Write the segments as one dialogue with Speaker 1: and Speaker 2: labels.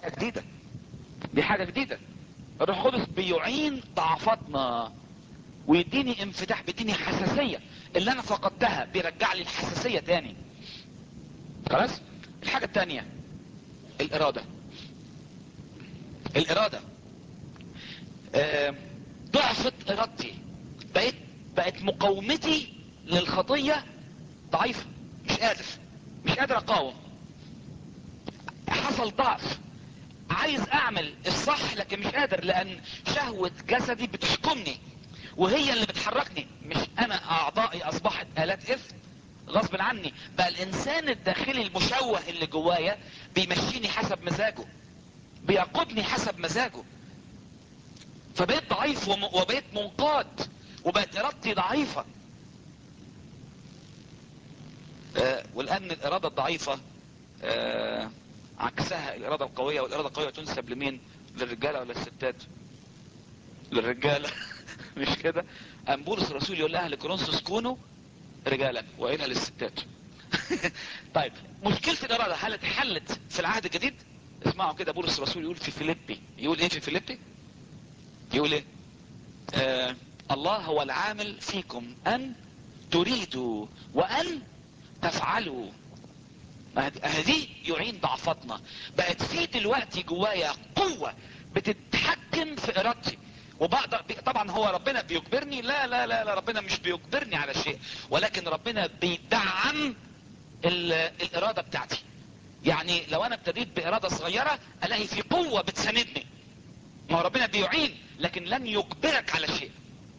Speaker 1: جديدة دي حاجة جديدة الروح القدس بيعين ضعفاتنا ويديني انفتاح بيديني حساسية اللي انا فقدتها بيرجع لي الحساسية تاني خلاص الحاجة التانية الارادة الارادة آه، ضعفت ارادتي بقيت بقت مقاومتي للخطية ضعيفة مش قادر مش قادر اقاوم حصل ضعف عايز اعمل الصح لكن مش قادر لان شهوة جسدي بتحكمني وهي اللي بتحركني مش انا اعضائي اصبحت الات اثم غصب عني بقى الانسان الداخلي المشوه اللي جوايا بيمشيني حسب مزاجه بيقودني حسب مزاجه فبقيت ضعيف وم- وبقيت منقاد وبقت ارادتي ضعيفة آه، والان الاراده الضعيفة آه، عكسها الاراده القوية والاراده القوية تنسب لمين للرجالة ولا الستات للرجالة مش كده ام بولس الرسول يقول لاهل كورنثوس كونوا رجالا واين للستات طيب مشكلة الاراده هل اتحلت في العهد الجديد اسمعوا كده بولس الرسول يقول في فيليبي يقول ايه في فيليبي يقول ايه آه الله هو العامل فيكم ان تريدوا وان تفعلوا هذه يعين ضعفاتنا بقت في دلوقتي جوايا قوة بتتحكم في ارادتي وبقدر طبعا هو ربنا بيجبرني لا لا لا, لا ربنا مش بيجبرني على شيء ولكن ربنا بيدعم ال- الارادة بتاعتي يعني لو انا ابتديت بارادة صغيرة الاقي في قوة بتساندني ما هو ربنا بيعين لكن لن يجبرك على شيء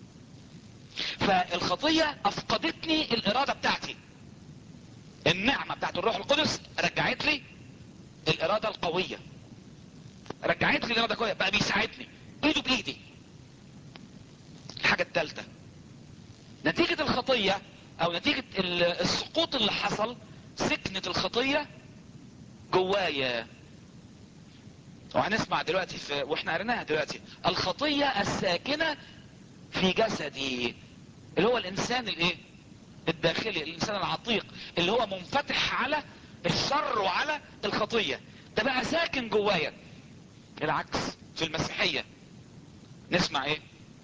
Speaker 1: فالخطية افقدتني الارادة بتاعتي النعمة بتاعت الروح القدس رجعت لي الارادة القوية رجعت لي الارادة القوية بقى بيساعدني ايده بايدي الحاجة الثالثة نتيجة الخطية او نتيجة ال- السقوط اللي حصل سكنت الخطية جوايا وهنسمع دلوقتي في واحنا قريناها دلوقتي الخطية الساكنة في جسدي اللي هو الانسان الايه الداخلي الانسان العتيق اللي هو منفتح على الشر وعلى الخطية ده بقى ساكن جوايا العكس في المسيحية نسمع ايه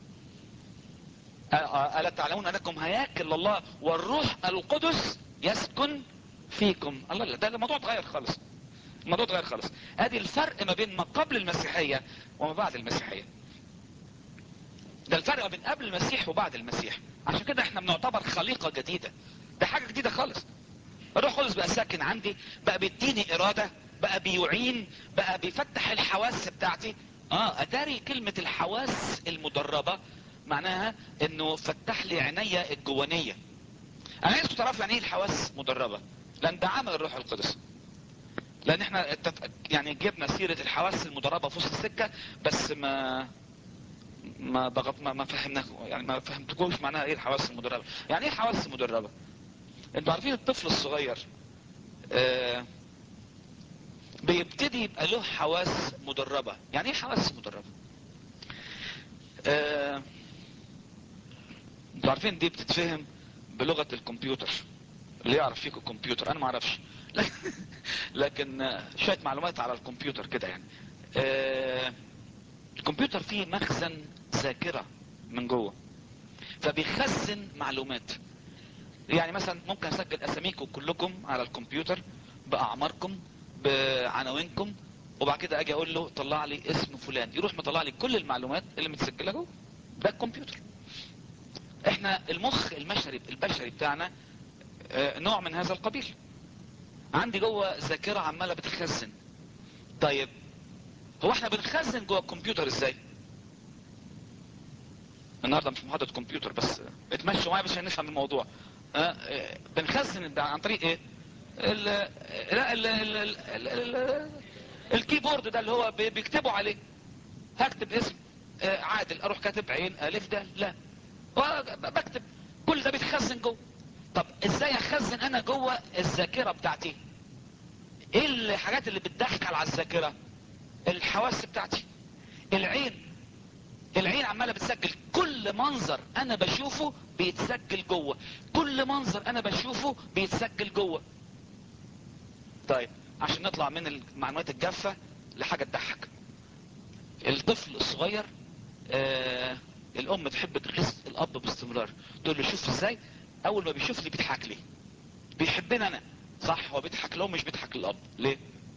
Speaker 1: أ- أ- ألا تعلمون أنكم هياكل الله والروح القدس يسكن فيكم الله لا ده الموضوع اتغير خالص الموضوع اتغير خالص ادي الفرق ما بين ما قبل المسيحية وما بعد المسيحية ده الفرق ما بين قبل المسيح وبعد المسيح عشان كده احنا بنعتبر خليقة جديدة ده حاجة جديدة خالص الروح القدس بقى ساكن عندي بقى بيديني ارادة بقى بيعين بقى بيفتح الحواس بتاعتي اه اتاري كلمة الحواس المدربة معناها انه فتح لي عينيا الجوانية انا عايزكم تعرفوا يعني ايه الحواس مدربة لان ده عمل الروح القدس لان احنا اتف- يعني جبنا سيرة الحواس المدربة في وسط السكة بس ما ما ضغط ما, ما فهمناه يعني ما فهمتكوش معناها ايه الحواس المدربة يعني ايه حواس مدربة انتوا عارفين الطفل الصغير آه بيبتدي يبقى له حواس مدربة يعني ايه حواس مدربة آه انتوا عارفين دي بتتفهم بلغة الكمبيوتر اللي يعرف فيكم كمبيوتر انا ما اعرفش لكن, لكن آه، شوية معلومات على الكمبيوتر كده يعني آه الكمبيوتر فيه مخزن ذاكرة من جوه فبيخزن معلومات يعني مثلا ممكن اسجل اساميكم كلكم على الكمبيوتر باعماركم بعناوينكم وبعد كده اجي اقول له طلع لي اسم فلان يروح مطلع لي كل المعلومات اللي متسجله جوه ده الكمبيوتر احنا المخ المشري البشري بتاعنا آه، نوع من هذا القبيل عندي جوه ذاكرة عمالة بتخزن طيب هو احنا بنخزن جوه الكمبيوتر ازاي النهارده مش محاضرة كمبيوتر بس اتمشوا معايا بس عشان نفهم الموضوع اه، اه، بنخزن ده عن طريق ايه ال لا ال ال ال ال ال الكيبورد ده اللي هو بي- بيكتبوا عليه هكتب اسم اه، عادل اروح كاتب عين الف ده لا هو بكتب كل ده بيتخزن جوه طب ازاي اخزن انا جوه الذاكرة بتاعتي ايه الحاجات اللي بتدخل على الذاكرة الحواس بتاعتي العين العين عمالة بتسجل كل منظر انا بشوفه بيتسجل جوه كل منظر انا بشوفه بيتسجل جوه طيب عشان نطلع من المعلومات الجافة لحاجة تضحك الطفل الصغير آه الام تحب تغيظ الاب باستمرار تقول له شوف ازاي اول ما بيشوفني بيضحك لي بيحبني انا صح هو بيضحك لهم مش بيضحك للاب ليه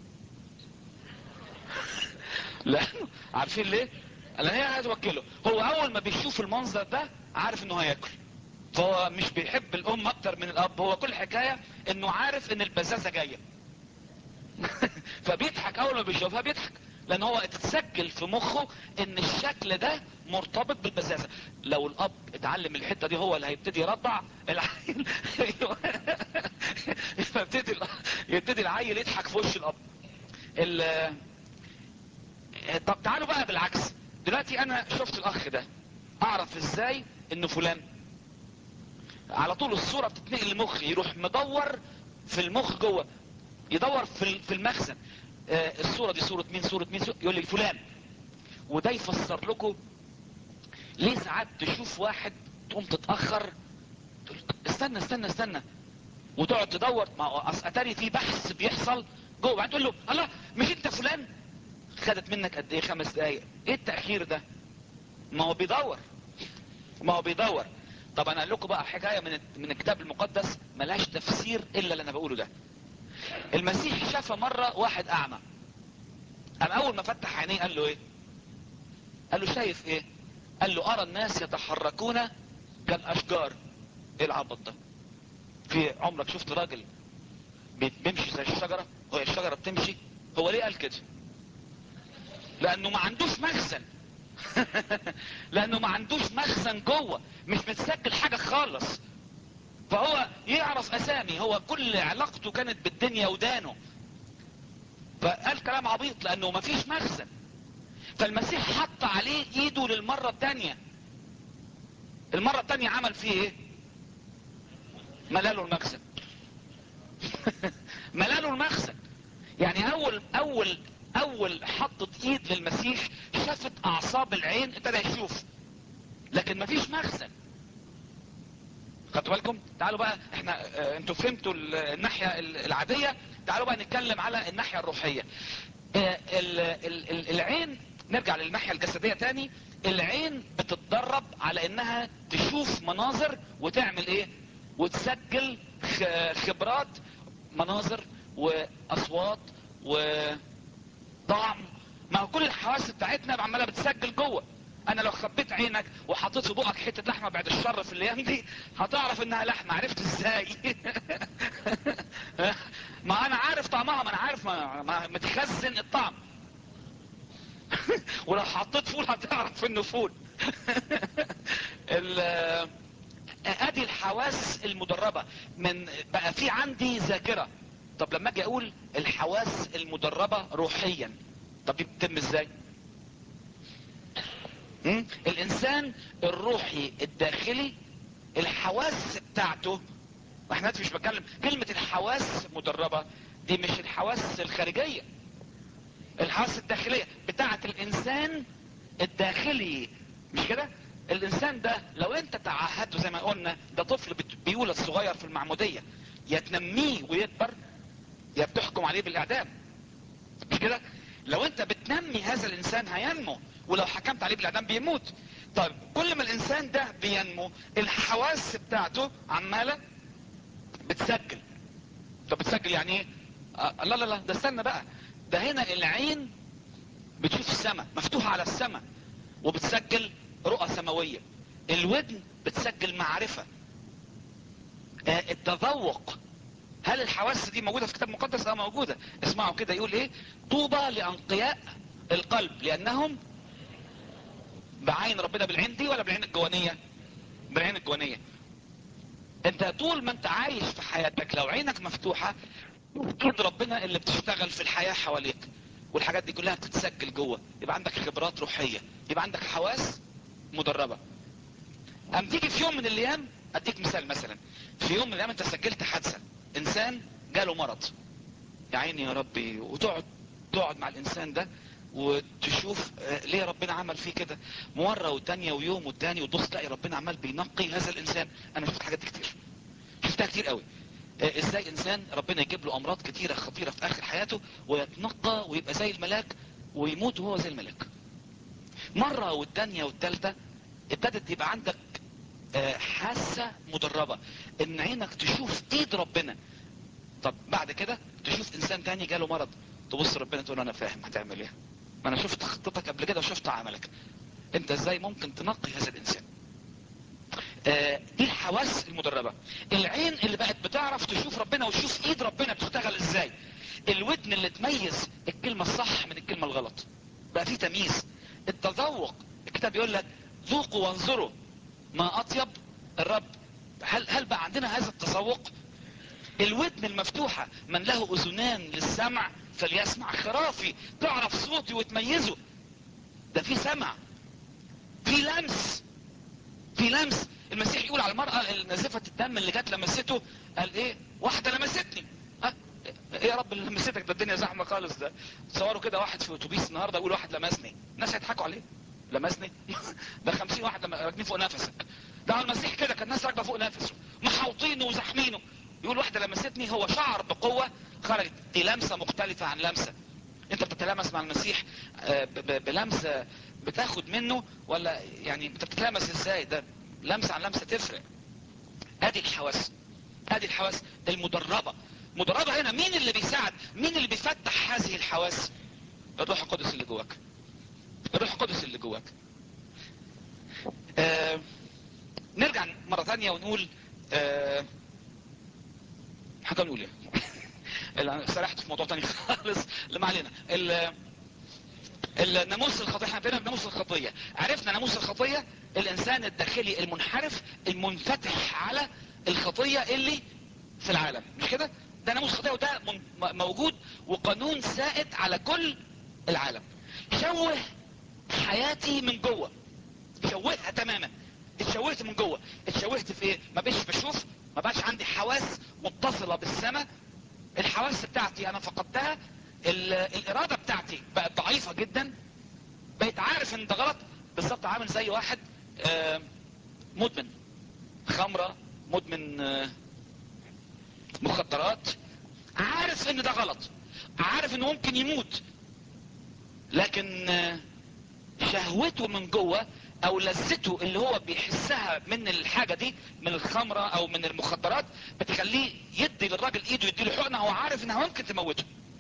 Speaker 1: لانه عارفين ليه لان هي هتوكله هو اول ما بيشوف المنظر ده عارف انه هياكل فهو مش بيحب الام اكتر من الاب هو كل حكاية انه عارف ان البزازة جاية فبيضحك اول ما بيشوفها بيضحك لان هو اتسجل في مخه ان الشكل ده مرتبط بالبزازة لو الاب اتعلم الحتة دي هو اللي هيبتدي يرضع العيل يبتدي يبتدي العيل يضحك في وش الاب ال... طب تعالوا بقى بالعكس دلوقتي انا شفت الاخ ده اعرف ازاي انه فلان على طول الصورة بتتنقل لمخي يروح مدور في المخ جوه يدور في في المخزن آه الصورة دي صورة مين صورة مين صورة يقول لي فلان وده يفسر لكم ليه ساعات تشوف واحد تقوم تتأخر تقول استنى استنى استنى وتقعد تدور ما اتاري في بحث بيحصل جوه بعدين تقول له الله مش انت فلان خدت منك قد ايه خمس دقايق ايه التأخير ده ما هو بيدور ما هو بيدور طب انا اقول لكم بقى حكايه من من الكتاب المقدس ملهاش تفسير الا اللي انا بقوله ده المسيح شاف مره واحد اعمى قام اول ما فتح عينيه قال له ايه قال له شايف ايه قال له ارى الناس يتحركون كالاشجار ايه العبط ده في عمرك شفت راجل بيمشي زي الشجره وهي الشجره بتمشي هو ليه قال كده لانه ما عندوش مخزن لانه ما عندوش مخزن جوه مش متسجل حاجة خالص فهو يعرف اسامي هو كل علاقته كانت بالدنيا ودانه فقال كلام عبيط لانه ما فيش مخزن فالمسيح حط عليه ايده للمرة التانية المرة التانية عمل فيه ايه ملاله المخزن ملاله المخزن يعني اول اول اول حطت ايد للمسيح شافت اعصاب العين ابتدى يشوف لكن مفيش مخزن خدتوا بالكم تعالوا بقى احنا اه انتوا فهمتوا الناحية العادية تعالوا بقى نتكلم على الناحية الروحية اه ال ال ال العين نرجع للناحية الجسدية تاني العين بتتدرب على انها تشوف مناظر وتعمل ايه وتسجل خبرات مناظر واصوات وطعم ما هو كل الحواس بتاعتنا عماله بتسجل جوه انا لو خبيت عينك وحطيت في بقك حته لحمه بعد الشر في الايام دي هتعرف انها لحمه عرفت ازاي ما انا عارف طعمها ما انا عارف ما, ما متخزن الطعم ولو حطيت فول هتعرف انه فول ادي الحواس المدربه من بقى في عندي ذاكره طب لما اجي اقول الحواس المدربه روحيا طب دي بتتم ازاي الانسان الروحي الداخلي الحواس بتاعته احنا مش بتكلم كلمة الحواس مدربة دي مش الحواس الخارجية الحواس الداخلية بتاعة الانسان الداخلي مش كده الانسان ده لو انت تعهدته زي ما قلنا ده طفل بيولد صغير في المعمودية يا تنميه ويكبر يا بتحكم عليه بالاعدام مش كده لو انت بتنمي هذا الانسان هينمو ولو حكمت عليه بالاعدام بيموت طيب كل ما الانسان ده بينمو الحواس بتاعته عمالة بتسجل طب بتسجل يعني ايه آه لا لا لا ده استنى بقى ده هنا العين بتشوف السماء مفتوحة على السماء وبتسجل رؤى سماوية الودن بتسجل معرفة آه التذوق هل الحواس دي موجودة في الكتاب المقدس اه موجودة اسمعوا كده يقول ايه طوبى لانقياء القلب لانهم بعين ربنا بالعين دي ولا بالعين الجوانية بالعين الجوانية انت طول ما انت عايش في حياتك لو عينك مفتوحة ايد ربنا اللي بتشتغل في الحياة حواليك والحاجات دي كلها بتتسجل جوه يبقى عندك خبرات روحية يبقى عندك حواس مدربة ام تيجي في يوم من الايام اديك مثال مثلا في يوم من الايام انت سجلت حادثة انسان جاله مرض يا عيني يا ربي وتقعد تقعد مع الانسان ده وتشوف ليه ربنا عمل فيه كده مرة وتانية ويوم والتاني وتبص تلاقي ربنا عمال بينقي هذا الانسان انا شفت حاجات كتير شفتها كتير قوي ازاي انسان ربنا يجيب له امراض كتيرة خطيرة في اخر حياته ويتنقى ويبقى زي الملاك ويموت وهو زي الملك مرة والتانية والتالتة ابتدت يبقى عندك آه، حاسة مدربة ان عينك تشوف ايد ربنا طب بعد كده تشوف انسان تاني جاله مرض تبص ربنا تقول له انا فاهم هتعمل ايه ما انا شفت خطتك قبل كده وشفت عملك انت ازاي ممكن تنقي هذا الانسان آه، دي الحواس المدربة العين اللي بقت بتعرف تشوف ربنا وتشوف ايد ربنا بتشتغل ازاي الودن اللي تميز الكلمة الصح من الكلمة الغلط بقى في تمييز التذوق الكتاب يقول لك ذوقوا وانظروا ما اطيب الرب هل هل بقى عندنا هذا التذوق الودن المفتوحة من له اذنان للسمع فليسمع خرافي تعرف صوتي وتميزه ده في سمع في لمس في لمس المسيح يقول على المرأة نزفة الدم اللي جت لمسته قال ايه واحدة لمستني ها ايه يا رب اللي لمستك ده الدنيا زحمة خالص ده تصوروا كده واحد في اتوبيس النهاردة يقول واحد لمسني الناس هيضحكوا عليه لمسني ده خمسين واحد لما راكبين فوق نفسك ده على المسيح كده كان الناس راكبه فوق نفسه محاوطينه وزحمينه يقول واحدة لمستني هو شعر بقوة خرجت دي لمسة مختلفة عن لمسة انت بتتلامس مع المسيح آه، ب- ب- بلمسة بتاخد منه ولا يعني انت بتتلامس ازاي ده لمسة عن لمسة تفرق ادي الحواس ادي الحواس المدربة مدربة هنا مين اللي بيساعد مين اللي بيفتح هذه الحواس الروح القدس اللي جواك الروح القدس اللي جواك آه نرجع مرة ثانية ونقول آه حاجة نقول ايه ال- سرحت في موضوع تاني خالص اللي ما علينا ال- الناموس الخطية احنا بينا بناموس الخطية عرفنا ناموس الخطية الانسان الداخلي المنحرف المنفتح على الخطية اللي في العالم مش كده ده ناموس خطية وده من- م- موجود وقانون سائد على كل العالم شوه حياتي من جوه شوهها تماما اتشوهت من جوه اتشوهت في ايه ما بقتش بشوف ما بقاش عندي حواس متصلة بالسماء الحواس بتاعتي انا فقدتها ال- الارادة بتاعتي بقت ضعيفة جدا بقيت عارف ان ده غلط بالظبط عامل زي واحد آه، مدمن خمرة مدمن آه، مخدرات عارف ان ده غلط عارف انه ممكن يموت لكن آه، شهوته من جوه او لذته اللي هو بيحسها من الحاجة دي من الخمرة او من المخدرات بتخليه يدي للراجل ايده يدي له حقنة هو عارف انها ممكن تموته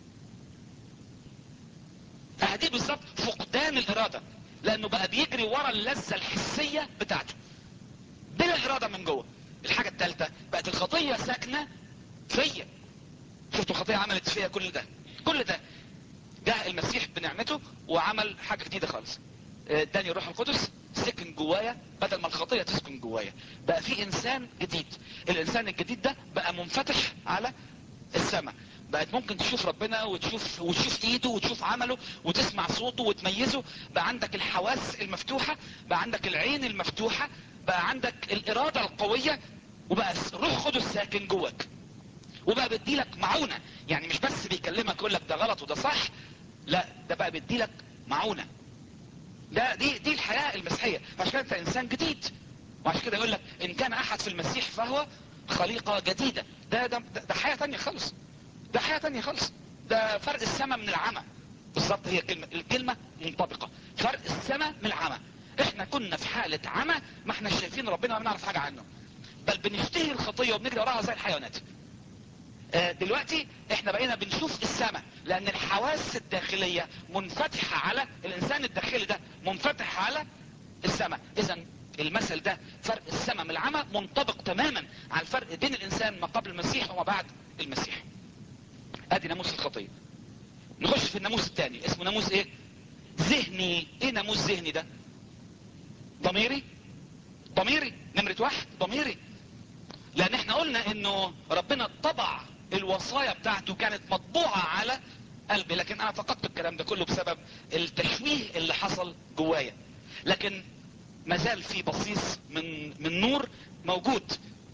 Speaker 1: فدي بالظبط فقدان الارادة لانه بقى بيجري ورا اللذة الحسية بتاعته بلا ارادة من جوه الحاجة الثالثة بقت الخطية ساكنة فيا شفتوا الخطية عملت فيا كل ده كل ده جاء المسيح بنعمته وعمل حاجة جديدة خالص آه، اداني الروح القدس سكن جوايا بدل ما الخطية تسكن جوايا بقى في انسان جديد الانسان الجديد ده بقى منفتح على السماء بقت ممكن تشوف ربنا وتشوف وتشوف ايده وتشوف عمله وتسمع صوته وتميزه بقى عندك الحواس المفتوحة بقى عندك العين المفتوحة بقى عندك الارادة القوية وبقى الروح القدس ساكن جواك وبقى بيديلك معونة يعني مش بس بيكلمك يقول لك ده غلط وده صح لا ده بقى بيديلك معونة ده دي دي الحياة المسيحية عشان كده انت انسان جديد وعشان كده يقول لك ان كان احد في المسيح فهو خليقة جديدة ده ده ده, ده حياة تانية خالص ده حياة تانية خالص ده فرق السماء من العمى بالظبط هي الكلمة الكلمة منطبقة فرق السماء من العمى احنا كنا في حالة عمى ما احنا شايفين ربنا وما بنعرف حاجة عنه بل بنشتهي الخطية وبنجري وراها زي الحيوانات آه، دلوقتي احنا بقينا بنشوف السماء لان الحواس الداخلية منفتحة على الانسان الداخلي ده منفتح على السماء اذا المثل ده فرق السماء من العمى منطبق تماما على الفرق بين الانسان ما قبل المسيح وما بعد المسيح ادي ناموس الخطية نخش في الناموس الثاني اسمه ناموس ايه ذهني ايه ناموس ذهني ده ضميري ضميري نمرة واحد ضميري لان احنا قلنا انه ربنا طبع الوصايا بتاعته كانت مطبوعة على قلبي لكن انا فقدت الكلام ده كله بسبب التشويه اللي حصل جوايا لكن ما زال في بصيص من من نور موجود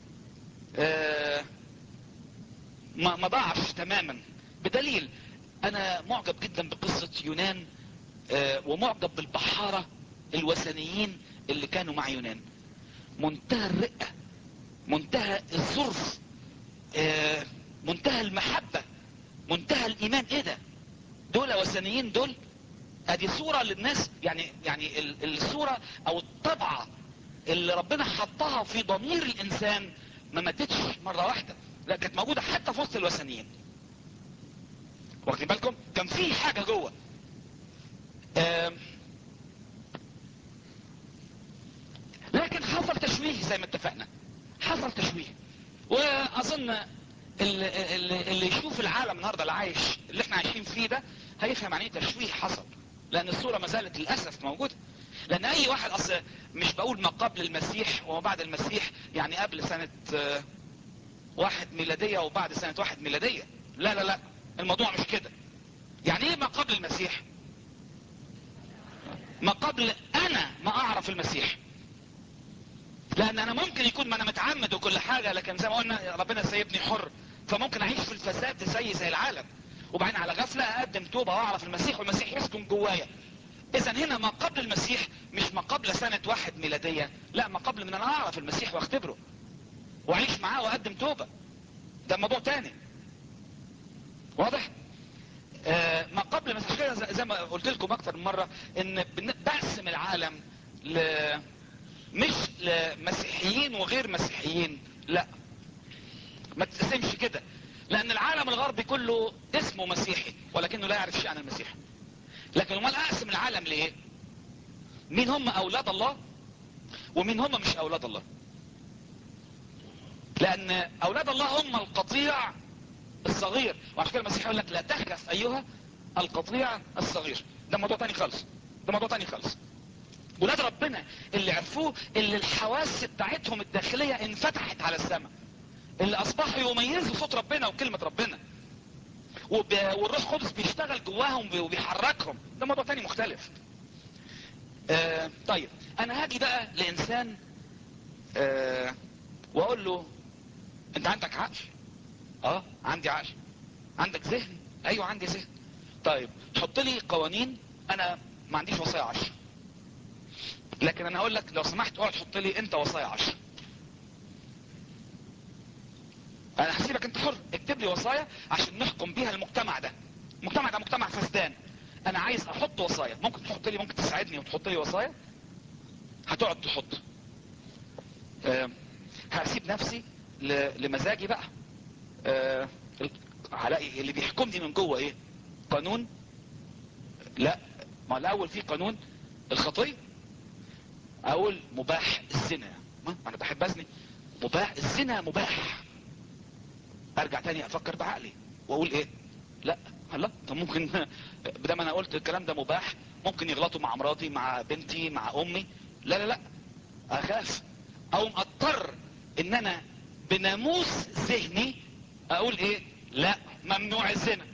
Speaker 1: آه ما ما ضاعش تماما بدليل انا معجب جدا بقصة يونان آه ومعجب بالبحارة الوثنيين اللي كانوا مع يونان منتهى الرقة منتهى الظرف آه، منتهى المحبة منتهى الايمان ايه ده دول وثنيين دول ادي صورة للناس يعني يعني ال- الصورة او الطبعة اللي ربنا حطها في ضمير الانسان ما ماتتش مرة واحدة لا كانت موجودة حتى في وسط الوثنيين واخدين بالكم كان في حاجة جوه آم، لكن حصل تشويه زي ما اتفقنا حصل تشويه واظن اللي, اللي, اللي يشوف العالم النهارده اللي عايش اللي احنا عايشين فيه ده هيفهم يعني ايه تشويه حصل لان الصوره ما زالت للاسف موجوده لان اي واحد اصل مش بقول ما قبل المسيح وما بعد المسيح يعني قبل سنه آه، واحد ميلاديه وبعد سنه واحد ميلاديه لا لا لا الموضوع مش كده يعني ايه ما قبل المسيح ما قبل انا ما اعرف المسيح لان انا ممكن يكون ما انا متعمد وكل حاجة لكن زي ما قلنا ربنا سايبني حر فممكن اعيش في الفساد زي زي العالم وبعدين على غفلة اقدم توبة واعرف المسيح والمسيح يسكن جوايا اذا هنا ما قبل المسيح مش ما قبل سنة واحد ميلادية لا ما قبل من انا اعرف المسيح واختبره واعيش معاه واقدم توبة ده موضوع تاني واضح آه ما قبل المسيح عشان كده زي- زي ما قلت لكم اكتر من مرة ان بن- بقسم العالم ل مش لمسيحيين وغير مسيحيين لا ما تقسمش كده لان العالم الغربي كله اسمه مسيحي ولكنه لا يعرف شيء عن المسيح لكن امال اقسم العالم لايه مين هم اولاد الله ومين هم مش اولاد الله لان اولاد الله هم القطيع الصغير وعشان كده المسيح يقول لك لا تخف ايها القطيع الصغير ده موضوع تاني خالص ده موضوع تاني خالص ولاد ربنا اللي عرفوه اللي الحواس بتاعتهم الداخلية انفتحت على السماء اللي اصبحوا يميزوا صوت ربنا وكلمة ربنا وب... والروح القدس بيشتغل جواهم وبيحركهم ده موضوع تاني مختلف آه طيب انا هاجي بقى لانسان آه واقول له انت عندك عقل اه عندي عقل عندك ذهن ايوه عندي ذهن طيب حط لي قوانين انا ما عنديش وصايا عشر لكن انا هقول لك لو سمحت اقعد حط لي انت وصايا عشر انا هسيبك انت حر اكتب لي وصايا عشان نحكم بيها المجتمع ده المجتمع ده مجتمع فسدان انا عايز احط وصايا ممكن تحط لي ممكن تساعدني وتحط لي وصايا هتقعد تحط أه هسيب نفسي ل- لمزاجي بقى أه ال- هلاقي اللي بيحكمني من جوه ايه قانون لا ما الاول في قانون الخطيه اقول مباح الزنا ما انا بحب ازني مباح الزنا مباح ارجع تاني افكر بعقلي واقول ايه لا لا طب ممكن بدل ما انا قلت الكلام ده مباح ممكن يغلطوا مع مراتي مع بنتي مع امي لا لا لا اخاف او اضطر ان انا بناموس ذهني اقول ايه لا ممنوع الزنا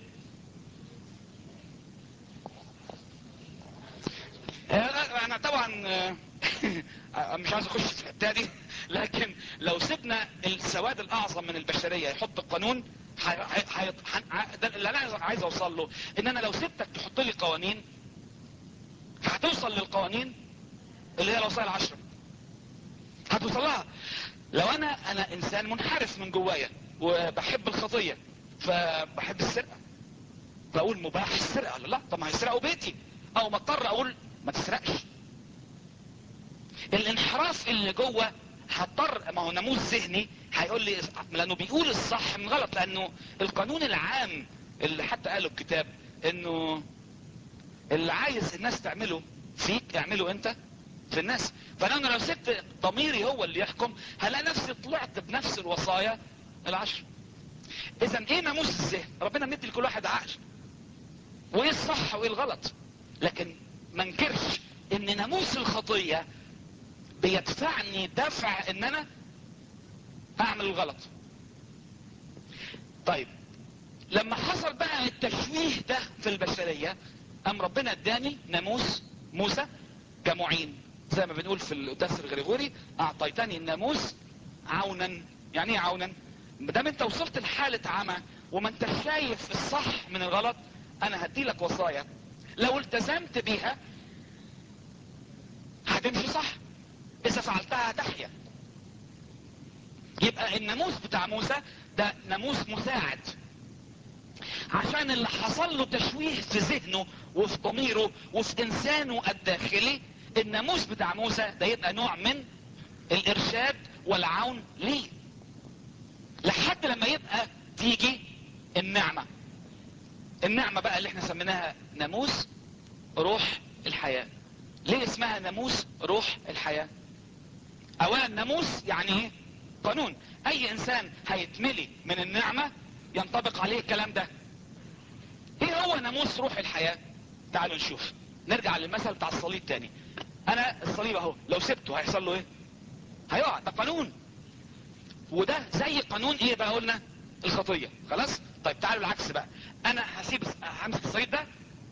Speaker 1: آه، انا طبعا آه، مش عايز اخش في الحته دي لكن لو سيبنا السواد الاعظم من البشريه يحط القانون حي... حي... حي... حن- ده اللي انا عايز- عايز اوصل له ان انا لو سبتك تحط لي قوانين هتوصل للقوانين اللي هي الوصايا العشره هتوصل لها لو انا انا انسان منحرف من جوايا وبحب الخطيه فبحب السرقه فاقول مباح السرقه لا لا طب ما هيسرقوا بيتي او ما اضطر اقول ما تسرقش الانحراف اللي جوه هضطر ما هو ناموس ذهني هيقول لي لانه بيقول الصح من غلط لانه القانون العام اللي حتى قاله الكتاب انه اللي عايز الناس تعمله فيك اعمله انت في الناس فانا لو سبت ضميري هو اللي يحكم هلاقي نفسي طلعت بنفس الوصايا العشر اذا ايه ناموس الذهن ربنا مدي لكل واحد عقل وايه الصح وايه الغلط لكن ما انكرش ان ناموس الخطية بيدفعني دفع ان انا اعمل الغلط طيب لما حصل بقى التشويه ده في البشرية ام ربنا اداني ناموس موسى كمعين زي ما بنقول في القداس الغريغوري اعطيتني الناموس عونا يعني ايه عونا ما دام انت وصلت لحالة عمى وما انت شايف الصح من الغلط انا هدي لك وصايا لو التزمت بيها هتمشي صح اذا فعلتها هتحيا يبقى الناموس بتاع موسى ده ناموس مساعد عشان اللي حصل له تشويه في ذهنه وفي ضميره وفي انسانه الداخلي الناموس بتاع موسى ده يبقى نوع من الارشاد والعون ليه لحد لما يبقى تيجي النعمة النعمة بقى اللي احنا سميناها ناموس روح الحياة ليه اسمها ناموس روح الحياة اولا ناموس يعني ايه قانون اي انسان هيتملي من النعمة ينطبق عليه الكلام ده ايه هو ناموس روح الحياة تعالوا نشوف نرجع للمثل بتاع الصليب تاني انا الصليب اهو لو سبته هيحصل له ايه هيقع ده قانون وده زي قانون ايه بقى قلنا الخطية خلاص طيب تعالوا العكس بقى انا هسيب همسك الصليب ده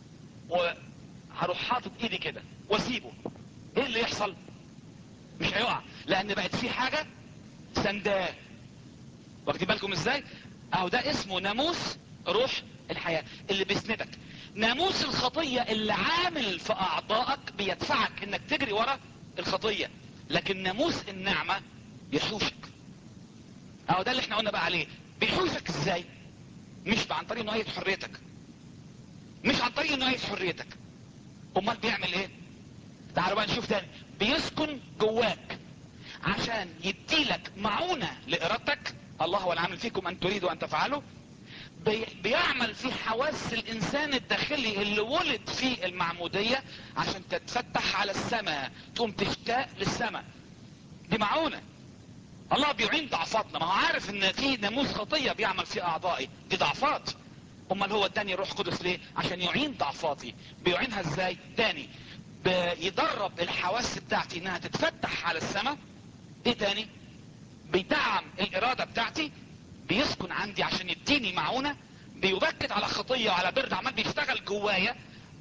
Speaker 1: وهروح حاطط ايدي كده واسيبه ايه اللي يحصل مش هيقع لان بقت في حاجة سنداه واخدين بالكم ازاي اهو ده اسمه ناموس روح الحياة اللي بيسندك ناموس الخطية اللي عامل في اعضائك بيدفعك انك تجري ورا الخطية لكن ناموس النعمة يحوشك اهو ده اللي احنا قلنا بقى عليه بيحوشك ازاي مش عن طريق انه يقيد حريتك مش عن طريق انه يقيد حريتك امال بيعمل ايه تعالوا بقى نشوف تاني بيسكن جواك عشان يديلك معونة لارادتك الله هو العامل فيكم ان تريدوا ان تفعلوا بي بيعمل في حواس الانسان الداخلي اللي ولد في المعمودية عشان تتفتح على السماء تقوم تشتاق للسماء دي معونة الله بيعين ضعفاتنا ما هو عارف ان في ناموس خطية بيعمل في اعضائي دي ضعفات امال هو اداني روح قدس ليه عشان يعين ضعفاتي بيعينها ازاي تاني بيدرب الحواس بتاعتي انها تتفتح على السماء ايه تاني بيدعم الارادة بتاعتي بيسكن عندي عشان يديني معونة بيبكت على خطية وعلى برد عمال بيشتغل جوايا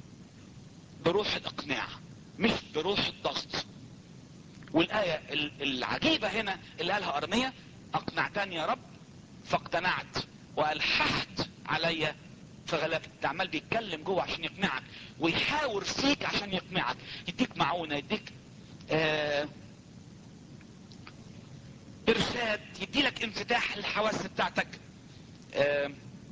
Speaker 1: بروح الاقناع مش بروح الضغط والآية العجيبة هنا اللي قالها أرمية أقنعتني يا رب فاقتنعت وألححت علي فغلبت ده عمال بيتكلم جوه عشان يقنعك ويحاور فيك عشان يقنعك يديك معونة يديك آه ارشاد يديلك انفتاح الحواس بتاعتك آه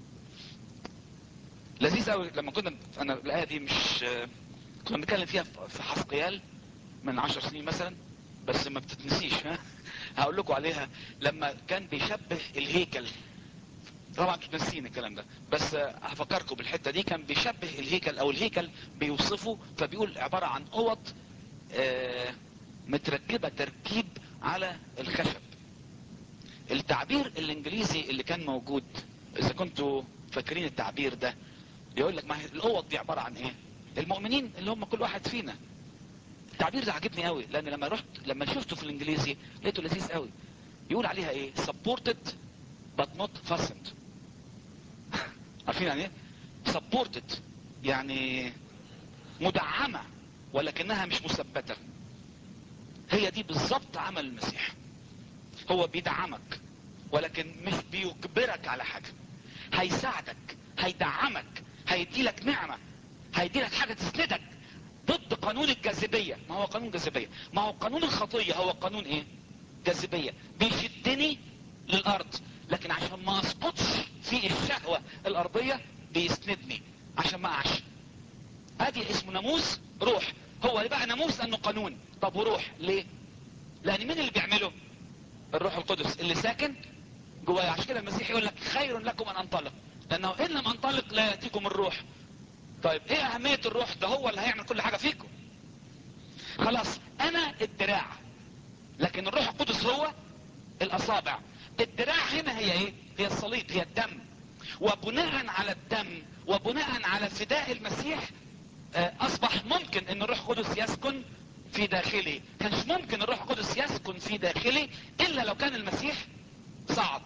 Speaker 1: لذيذ قوي لما كنا انا الايه دي مش آه كنا بنتكلم فيها في حسقيال من عشر سنين مثلا بس ما بتتنسيش ها هقول لكم عليها لما كان بيشبه الهيكل طبعا انتوا ناسيين الكلام ده بس هفكركم بالحته دي كان بيشبه الهيكل او الهيكل بيوصفه فبيقول عباره عن اوض آه متركبه تركيب على الخشب التعبير الانجليزي اللي كان موجود اذا كنتوا فاكرين التعبير ده بيقول لك ما هي الاوض دي عباره عن ايه المؤمنين اللي هم كل واحد فينا التعبير ده عجبني قوي لان لما رحت لما شفته في الانجليزي لقيته لذيذ قوي يقول عليها ايه supported but not fastened عارفين يعني ايه supported يعني مدعمة ولكنها مش مثبتة هي دي بالظبط عمل المسيح هو بيدعمك ولكن مش بيجبرك على حاجة هيساعدك هيدعمك هيديلك نعمة هيديلك حاجة تسندك ضد قانون الجاذبية ما هو قانون جاذبية ما هو قانون الخطية هو قانون ايه جاذبية بيشدني للارض لكن عشان ما اسقطش في الشهوة الارضية بيسندني عشان ما اعش ادي اسمه ناموس روح هو بقى ناموس لانه قانون طب وروح ليه لان مين اللي بيعمله الروح القدس اللي ساكن جوايا عشان كده المسيح يقول لك خير لكم ان انطلق لانه ان لم انطلق لا ياتيكم الروح طيب ايه اهمية الروح ده هو اللي هيعمل كل حاجة فيكم خلاص انا الدراع لكن الروح القدس هو الاصابع الدراع هنا هي ايه هي الصليب هي الدم وبناء على الدم وبناء على فداء المسيح اصبح ممكن ان الروح القدس يسكن في داخلي كانش ممكن الروح القدس يسكن في داخلي الا لو كان المسيح صعد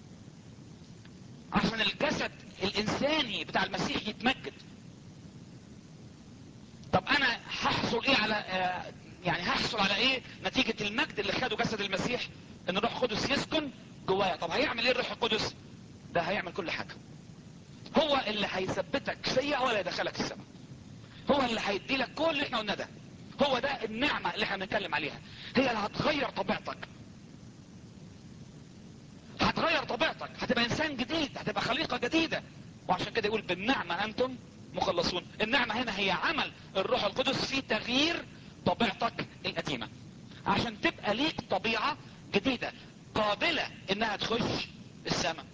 Speaker 1: عشان الجسد الانساني بتاع المسيح يتمجد طب انا هحصل ايه على آه يعني هحصل على ايه نتيجة المجد اللي خده جسد المسيح ان الروح القدس يسكن جوايا طب هيعمل ايه الروح القدس ده هيعمل كل حاجة هو اللي هيثبتك فيا ولا يدخلك السماء هو اللي هيدي لك كل اللي احنا قلنا ده هو ده النعمة اللي احنا بنتكلم عليها هي اللي هتغير طبيعتك هتغير طبيعتك هتبقى انسان جديد هتبقى خليقة جديدة وعشان كده يقول بالنعمة انتم مخلصون النعمة هنا هي عمل الروح القدس في تغيير طبيعتك القديمة عشان تبقى ليك طبيعة جديدة قابلة انها تخش السماء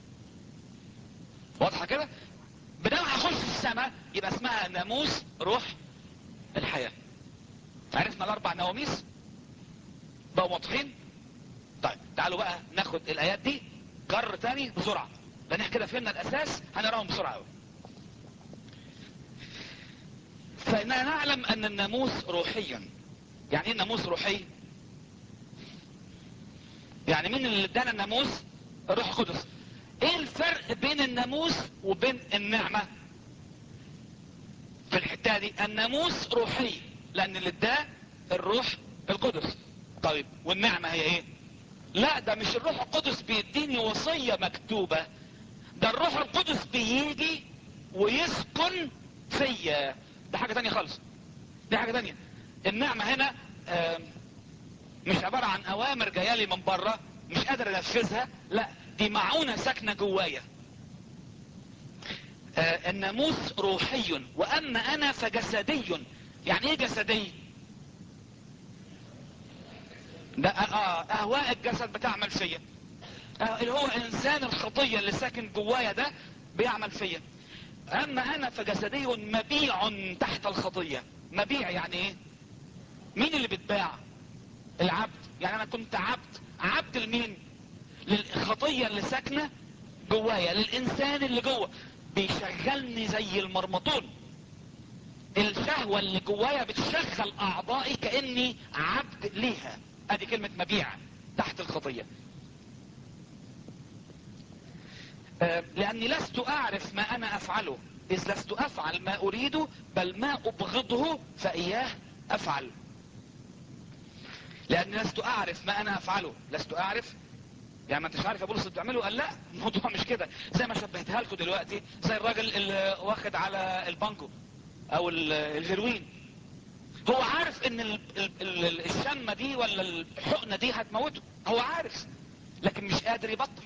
Speaker 1: واضحة كده بدل هخش السماء يبقى اسمها ناموس روح الحياة عرفنا الاربع نواميس بقوا واضحين طيب تعالوا بقى ناخد الايات دي كر تاني بسرعة لان احنا كده فهمنا الاساس هنراهم بسرعة قوي فاننا نعلم ان الناموس روحيا يعني ايه الناموس روحي يعني مين اللي ادانا الناموس الروح القدس ايه الفرق بين الناموس وبين النعمة في الحتة دي الناموس روحي لان اللي اداه الروح القدس طيب والنعمة هي ايه لا ده مش الروح القدس بيديني وصية مكتوبة ده الروح القدس بيجي ويسكن فيا ده حاجة تانية خالص دي حاجة تانية النعمة هنا مش عبارة عن اوامر جايالي من بره مش قادر انفذها لا دي معونة ساكنة جوايا آه الناموس روحي واما انا فجسدي يعني ايه جسدي ده اه اهواء الجسد بتعمل فيا آه اللي هو انسان الخطية اللي ساكن جوايا ده بيعمل فيا اما انا فجسدي مبيع تحت الخطية مبيع يعني ايه مين اللي بتباع العبد يعني انا كنت عبد عبد لمين للخطية اللي ساكنة جوايا للانسان اللي جوه بيشغلني زي المرمطون الشهوة اللي جوايا بتشغل اعضائي كاني عبد ليها ادي كلمة مبيع تحت الخطية أه لاني لست اعرف ما انا افعله اذ لست افعل ما اريده بل ما ابغضه فاياه افعل لاني لست اعرف ما انا افعله لست اعرف يعني ما انتش عارف يا بولس بتعمله قال لا الموضوع مش كده زي ما شبهتها لكم دلوقتي زي الراجل اللي واخد على البانجو او الهيروين هو عارف ان ال ال ال الشمة دي ولا الحقنة دي هتموته هو عارف لكن مش قادر يبطل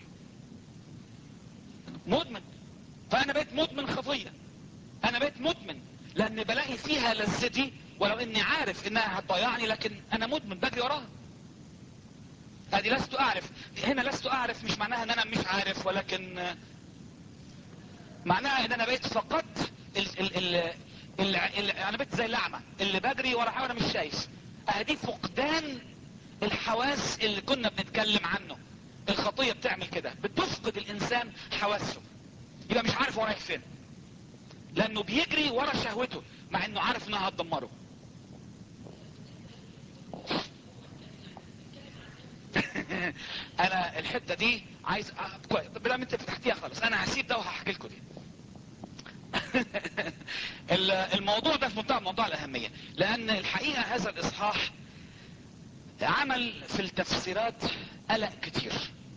Speaker 1: مدمن فانا بقيت مدمن خطية انا بقيت مدمن لان بلاقي فيها لذتي ولو اني عارف انها هتضيعني لكن انا مدمن بجري وراها ادي لست اعرف هنا لست اعرف مش معناها ان انا مش عارف ولكن معناها ان انا بقيت فقدت ال ال ال ال ال انا بقيت زي الاعمى اللي بجري ورا حاجه انا مش شايف ادي فقدان الحواس اللي كنا بنتكلم عنه الخطيه بتعمل كده بتفقد الانسان حواسه يبقى مش عارف هو رايح فين لانه بيجري ورا شهوته مع انه عارف انها هتدمره انا الحته دي عايز بلا انت فتحتيها خالص انا هسيب ده وهحكي لكم دي الموضوع ده في منتهى موضوع الاهميه لان الحقيقه هذا الاصحاح عمل في التفسيرات قلق كتير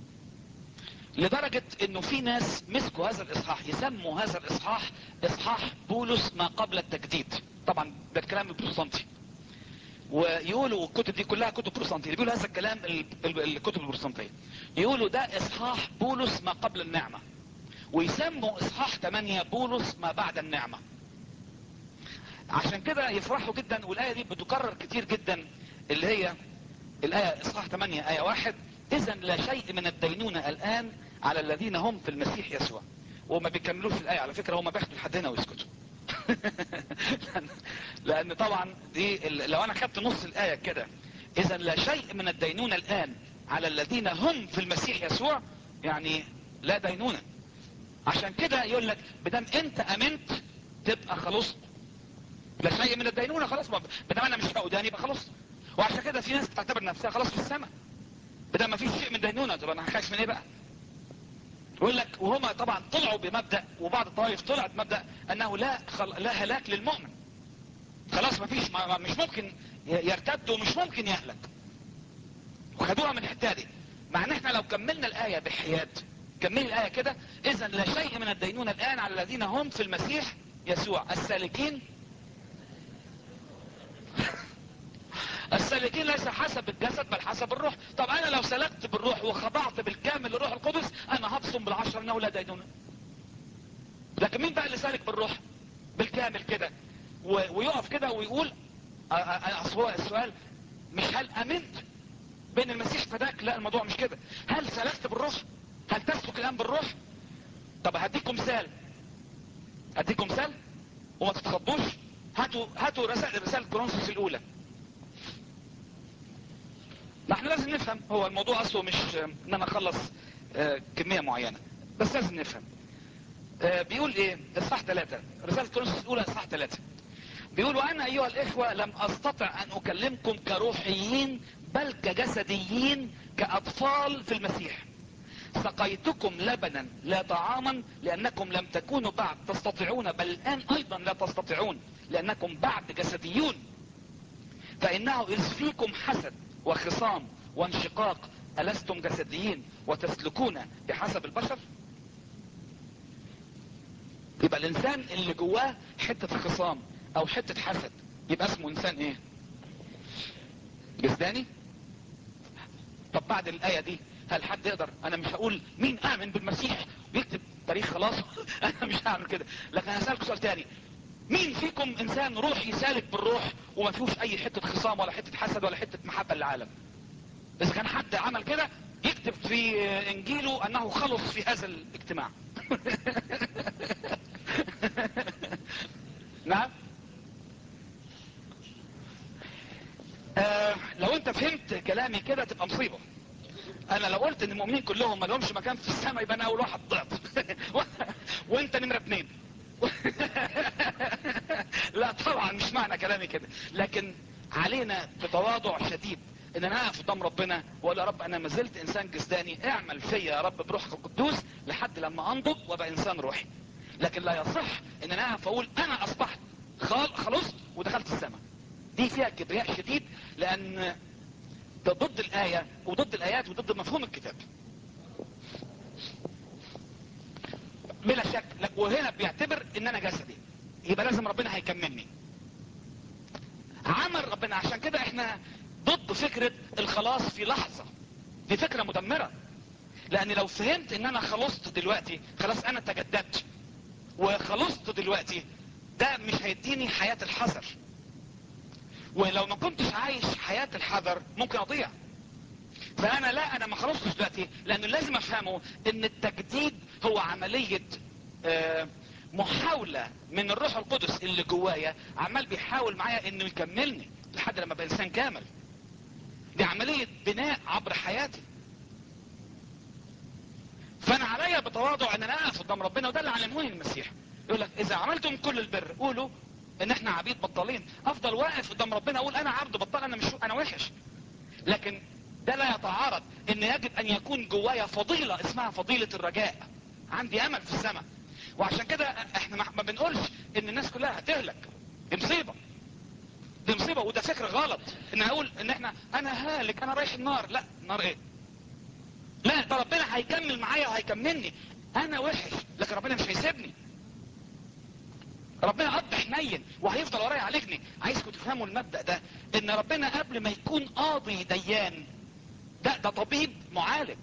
Speaker 1: لدرجة انه في ناس مسكوا هذا الاصحاح يسموا هذا الاصحاح اصحاح بولس ما قبل التجديد طبعا ده الكلام البروتستانتي ويقولوا الكتب دي كلها كتب بروتستانتية بيقولوا هذا الكلام الكتب البروتستانتية يقولوا ده اصحاح بولس ما قبل النعمة ويسموا اصحاح 8 بولس ما بعد النعمة عشان كده يفرحوا جدا والاية دي بتكرر كتير جدا اللي هي الاية اصحاح 8 اية واحد اذا لا شيء من الدينونة الان على الذين هم في المسيح يسوع وما بيكملوش الاية على فكرة هم بياخدوا لحد هنا ويسكتوا لان طبعا دي لو انا خدت نص الاية كده اذا لا شيء من الدينونة الان على الذين هم في المسيح يسوع يعني لا دينونة عشان كده يقول لك بدم انت امنت تبقى خلصت لا شيء من الدينونة خلاص بدم انا مش هقوداني يبقى خلاص وعشان كده في ناس تعتبر نفسها خلاص في السماء بدل ما فيش شيء من دينونة طب انا هخاف من ايه بقى يقول لك وهما طبعا طلعوا بمبدأ وبعض الطوائف طلعت مبدأ انه لا خل... لا هلاك للمؤمن خلاص ما فيش ما... مش ممكن يرتد ومش ممكن يهلك وخدوها من الحته دي مع ان احنا لو كملنا الايه بحياد كمل الايه كده اذا لا شيء من الدينونة الان على الذين هم في المسيح يسوع السالكين السالكين ليس حسب الجسد بل حسب الروح طب انا لو سلكت بالروح وخضعت بالكامل لروح القدس انا هبصم بالعشر انه لا دينونة لكن مين بقى اللي سالك بالروح بالكامل كده و- ويقف كده ويقول أ- أ- أصل هو السؤال مش هل امنت بين المسيح فداك لا الموضوع مش كده هل سلكت بالروح هل تسلك الان بالروح طب هديكم مثال هديكم مثال وما تتخضوش هاتوا هاتوا رسائل رسالة كورنثوس الاولى ما احنا لازم نفهم هو الموضوع اصله مش آه، ان انا اخلص آه، كمية معينة بس لازم نفهم آه، بيقول ايه اصحاح ثلاثة رسالة كورنثوس الاولى اصحاح ثلاثة بيقول وانا ايها الاخوة لم استطع ان اكلمكم كروحيين بل كجسديين كاطفال في المسيح سقيتكم لبنا لا طعاما لانكم لم تكونوا بعد تستطيعون بل الان ايضا لا تستطيعون لانكم بعد جسديون فانه اذ فيكم حسد وخصام وانشقاق ألستم جسديين وتسلكون بحسب البشر يبقى الانسان اللي جواه حتة خصام او حتة حسد يبقى اسمه انسان ايه جسداني طب بعد الآية دي هل حد يقدر انا مش هقول مين امن بالمسيح ويكتب تاريخ خلاص انا مش هعمل كده لكن هسألك سؤال تاني مين فيكم انسان روحي سالك بالروح وما فيهوش اي حتة خصام ولا حتة حسد ولا حتة محبة للعالم اذا كان حد عمل كده يكتب في انجيله انه خلص في هذا الاجتماع نعم آه لو انت فهمت كلامي كده تبقى مصيبة انا لو قلت ان المؤمنين كلهم ما لهمش مكان في السماء يبقى انا اول واحد ضعت وانت نمرة اتنين لا طبعا مش معنى كلامي كده لكن علينا بتواضع شديد ان انا اقف قدام ربنا واقول يا رب انا ما زلت انسان جسداني اعمل فيا يا رب بروحك القدوس لحد لما انضج وابقى انسان روحي لكن لا يصح ان انا اقف اقول انا اصبحت خال- خلصت ودخلت السماء دي فيها كبرياء شديد لان ده ضد الايه وضد الايات وضد مفهوم الكتاب بلا شك لا وهنا بيعتبر ان انا جسدي يبقى لازم ربنا هيكملني عمل ربنا عشان كده احنا ضد فكرة الخلاص في لحظة دي فكرة مدمرة لان لو فهمت ان انا خلصت دلوقتي خلاص انا تجددت وخلصت دلوقتي ده مش هيديني حياة الحذر ولو ما كنتش عايش حياة الحذر ممكن اضيع فانا لا انا ما خلصتش دلوقتي لان لازم افهمه ان التجديد هو عملية آه، محاولة من الروح القدس اللي جوايا عمال بيحاول معايا انه يكملني لحد لما ابقى انسان كامل دي عملية بناء عبر حياتي فانا عليا بتواضع ان انا اقف قدام ربنا وده اللي علموني المسيح يقول لك اذا عملتم كل البر قولوا ان احنا عبيد بطالين افضل واقف قدام ربنا اقول انا عبد بطال انا مش انا وحش لكن ده لا يتعارض ان يجب ان يكون جوايا فضيلة اسمها فضيلة الرجاء عندي امل في السماء وعشان كده احنا ما ما بنقولش ان الناس كلها هتهلك دي مصيبة دي مصيبة وده فكر غلط ان اقول ان احنا انا هالك انا رايح النار لا نار ايه لا ده ربنا هيكمل معايا وهيكملني انا وحش لكن ربنا مش هيسيبني ربنا قد حنين وهيفضل ورايا يعالجني عايزكم تفهموا المبدأ ده ان ربنا قبل ما يكون قاضي ديان ده ده طبيب معالج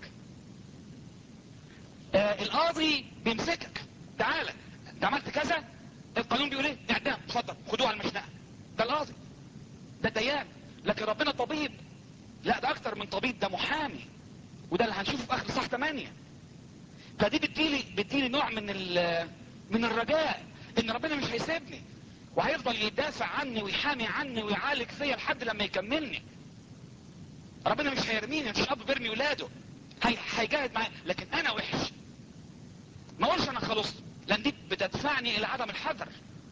Speaker 1: آه القاضي بيمسكك تعالى انت عملت كذا القانون بيقول ايه اعدام اتفضل خدوه على المشنقه ده القاضي ده ديان لكن ربنا طبيب لا ده اكتر من طبيب ده محامي وده اللي هنشوفه في اخر صح 8 فدي بتديلي بتديلي نوع من ال- من الرجاء ان ربنا مش هيسيبني وهيفضل يدافع عني ويحامي عني ويعالج فيا لحد لما يكملني ربنا مش هيرميني مش اب بيرمي ولاده هي هيجاهد معايا لكن انا وحش ما اقولش انا خلصت لان دي بتدفعني الى عدم الحذر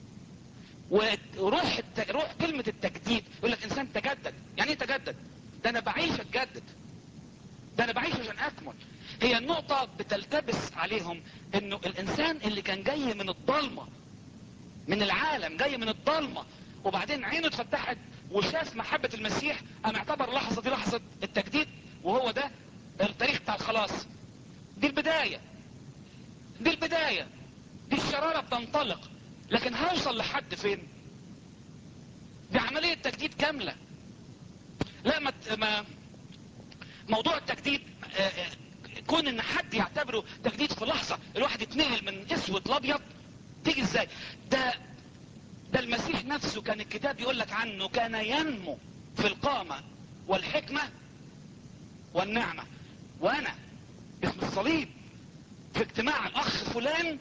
Speaker 1: وروح الت... روح كلمة التجديد يقول لك انسان تجدد يعني ايه تجدد ده انا بعيش اتجدد ده انا بعيش عشان اكمل هي النقطة بتلتبس عليهم انه الانسان اللي كان جاي من الضلمة من العالم جاي من الضلمة وبعدين عينه اتفتحت وشاف محبة المسيح انا اعتبر لحظة دي لحظة التجديد وهو ده التاريخ بتاع الخلاص دي البداية دي البداية دي الشرارة بتنطلق لكن هوصل لحد فين دي عملية تجديد كاملة لا ما, ما موضوع التجديد آه، آه، كون ان حد يعتبره تجديد في لحظة الواحد يتنقل من اسود لابيض تيجي ازاي ده ده المسيح نفسه كان الكتاب يقول لك عنه كان ينمو في القامة والحكمة والنعمة وانا اسم الصليب في اجتماع الاخ فلان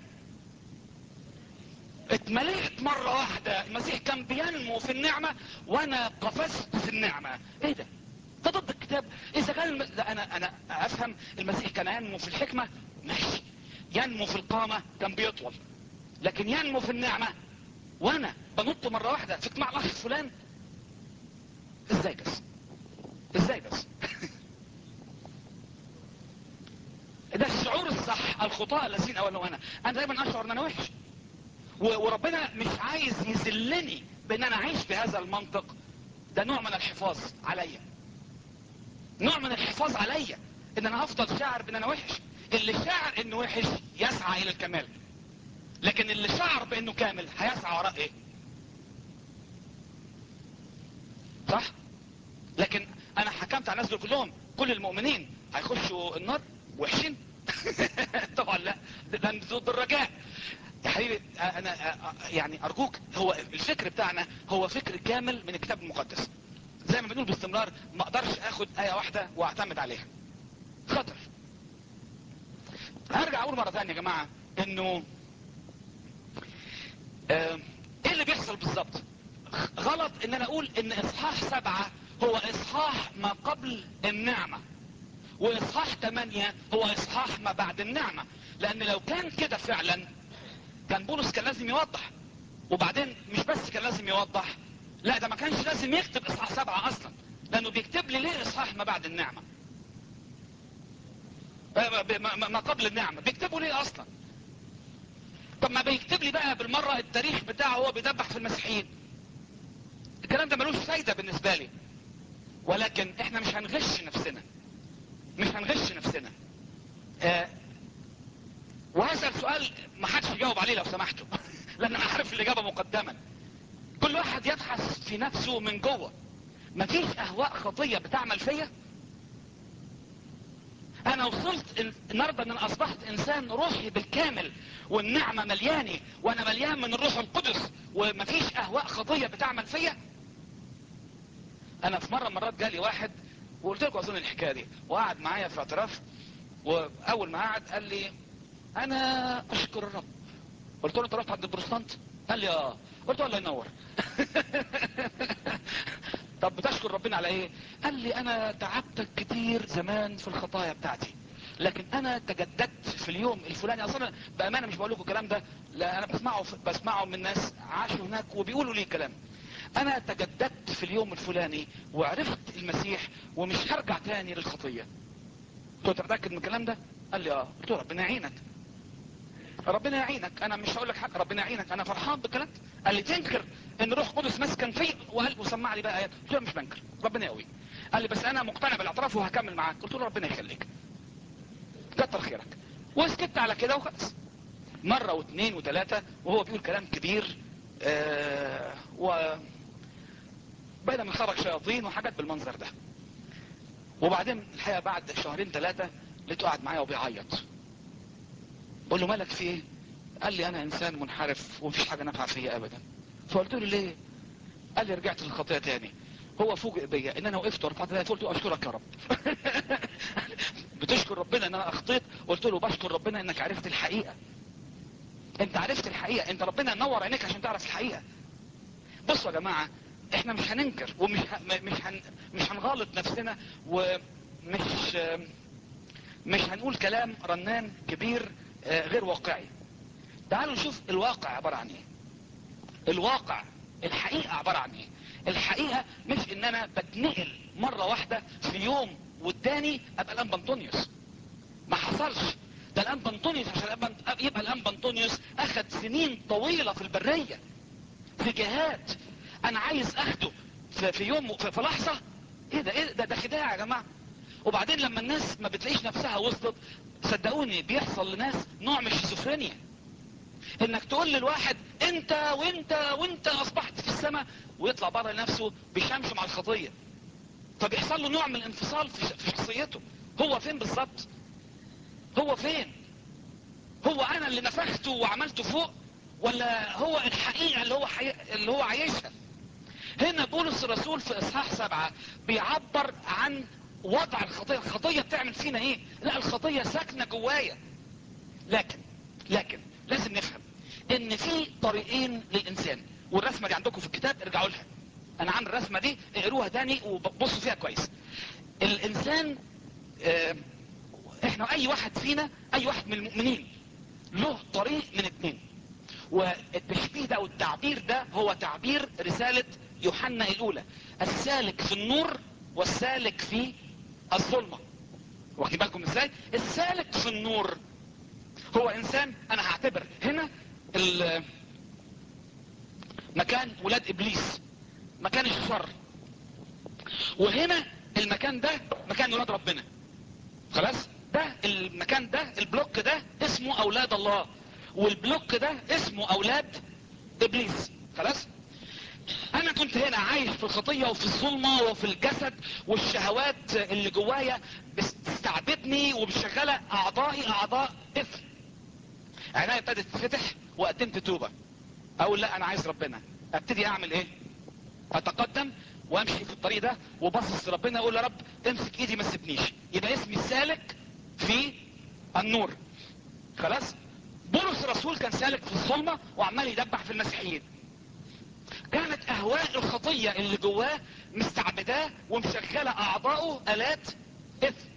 Speaker 1: اتملئت مرة واحدة المسيح كان بينمو في النعمة وانا قفزت في النعمة ايه ده ده ضد الكتاب اذا كان الم... ده انا انا افهم المسيح كان ينمو في الحكمة ماشي ينمو في القامة كان بيطول لكن ينمو في النعمة وانا بنط مرة واحدة في اجتماع الاخ فلان ازاي بس ازاي بس ده الشعور الصح الخطاء الذين اولوا انا انا دايما اشعر ان انا وحش وربنا مش عايز يذلني بان انا اعيش بهذا المنطق ده نوع من الحفاظ عليا نوع من الحفاظ عليا ان انا افضل شاعر بان انا وحش اللي شاعر انه وحش يسعى الى الكمال لكن اللي شعر بانه كامل هيسعى وراء ايه صح لكن انا حكمت على الناس دول كلهم كل المؤمنين هيخشوا النار وحشين طبعا لا ده ضد الرجاء يا حبيبي انا يعني ارجوك هو الفكر بتاعنا هو فكر كامل من الكتاب المقدس زي ما بنقول باستمرار ما اقدرش اخد ايه واحدة واعتمد عليها خطر هرجع اقول مرة ثانية يا جماعة انه اه ايه اللي بيحصل بالظبط غلط ان انا اقول ان اصحاح سبعة هو اصحاح ما قبل النعمة واصحاح ثمانية هو اصحاح ما بعد النعمة لان لو كان كده فعلا كان بولس كان لازم يوضح وبعدين مش بس كان لازم يوضح لا ده ما كانش لازم يكتب اصحاح سبعة اصلا لانه بيكتب لي ليه اصحاح ما بعد النعمة ما قبل النعمة بيكتبوا ليه اصلا طب ما بيكتب لي بقى بالمرة التاريخ بتاعه هو بيدبح في المسيحيين الكلام ده ملوش فايدة بالنسبة لي ولكن احنا مش هنغش نفسنا مش هنغش نفسنا آه وهذا السؤال ما حدش يجاوب عليه لو سمحتوا لان انا عارف الاجابة مقدما كل واحد يبحث في نفسه من جوه مفيش اهواء خطية بتعمل فيا انا وصلت النهاردة ان انا اصبحت انسان روحي بالكامل والنعمة ملياني وانا مليان من الروح القدس ومفيش اهواء خطية بتعمل فيا انا في مرة مرات جالي واحد وقلت لكم اظن الحكاية دي وقعد معايا في اعتراف واول ما قعد قال لي انا اشكر الرب قلت له انت رحت عند البروتستانت قال لي اه قلت له الله ينور طب بتشكر ربنا على ايه قال لي انا تعبتك كتير زمان في الخطايا بتاعتي لكن انا تجددت في اليوم الفلاني اصلا بامانه مش بقول لكم الكلام ده لا انا بسمعه بسمعه من ناس عاشوا هناك وبيقولوا لي كلام انا تجددت في اليوم الفلاني وعرفت المسيح ومش هرجع تاني للخطيه قلت له متاكد من الكلام ده قال لي اه قلت له ربنا يعينك ربنا يعينك انا مش هقول لك حاجه ربنا يعينك انا فرحان بالكلام قال لي تنكر ان روح قدس مسكن في وقال وسمع لي بقى ايات قلت له مش بنكر ربنا يقوي قال لي بس انا مقتنع بالاعتراف وهكمل معاك قلت له ربنا يخليك كتر خيرك وسكت على كده وخلاص مره واثنين وثلاثه وهو بيقول كلام كبير آه و بدا من خرج شياطين وحاجات بالمنظر ده وبعدين الحقيقه بعد شهرين ثلاثه لقيته قاعد معايا وبيعيط بقول له مالك في ايه قال لي انا انسان منحرف ومفيش حاجة نافعة فيا ابدا فقلت له ليه قال لي رجعت للخطيئة تاني هو فوجئ بيا ان انا وقفت ورفعت ايدي قلت له اشكرك يا رب بتشكر ربنا ان انا اخطيت قلت له بشكر ربنا انك عرفت الحقيقة انت عرفت الحقيقة انت ربنا نور عينيك عشان تعرف الحقيقة بصوا يا جماعة احنا مش هننكر ومش ه... مش هن... مش هنغلط نفسنا ومش مش هنقول كلام رنان كبير غير واقعي تعالوا نشوف الواقع عبارة عن ايه الواقع الحقيقة عبارة عن ايه الحقيقة مش ان انا بتنقل مرة واحدة في يوم والتاني ابقى الان بنطونيوس ما حصلش ده الان بنطونيوس عشان يبقى الان بنطونيوس اخد سنين طويلة في البرية في جهات انا عايز اخده في, في يوم في, في لحظة ايه ده ايه ده ده خداع يا جماعة وبعدين لما الناس ما بتلاقيش نفسها وصلت صدقوني بيحصل لناس نوع من الشيزوفرينيا انك تقول للواحد انت وانت وانت اصبحت في السماء ويطلع بره نفسه بيشمشم على الخطية فبيحصل له نوع من الانفصال في شخصيته هو فين بالظبط هو فين هو انا اللي نفخته وعملته فوق ولا هو الحقيقة اللي هو حي... اللي هو عايشها هنا بولس الرسول في اصحاح سبعة بيعبر عن وضع الخطية الخطية بتعمل فينا ايه لا الخطية ساكنة جوايا لكن لكن لازم نفهم ان في طريقين للانسان والرسمة دي عندكم في الكتاب ارجعوا لها انا عامل الرسمة دي اقروها تاني وبصوا فيها كويس الانسان اه احنا اي واحد فينا اي واحد من المؤمنين له طريق من اتنين والتشبيه ده او التعبير ده هو تعبير رسالة يوحنا الاولى السالك في النور والسالك في الظلمة واخدين بالكم ازاي السالك في النور هو انسان انا هعتبر هنا مكان ولاد ابليس مكان الشر وهنا المكان ده مكان ولاد ربنا خلاص ده المكان ده البلوك ده اسمه اولاد الله والبلوك ده اسمه اولاد ابليس خلاص انا كنت هنا عايش في الخطية وفي الظلمة وفي الجسد والشهوات اللي جوايا بتستعبدني وبشغلة اعضائي اعضاء اثم عينيا ابتدت تفتح وقدمت توبة اقول لا انا عايز ربنا ابتدي اعمل ايه اتقدم وامشي في الطريق ده وبصص لربنا اقول يا رب امسك ايدي ما تسيبنيش يبقى اسمي سالك في النور خلاص بولس الرسول كان سالك في الظلمة وعمال يدبح في المسيحيين كانت اهواء الخطية اللي جواه مستعبداه ومشغلة اعضائه الات اثم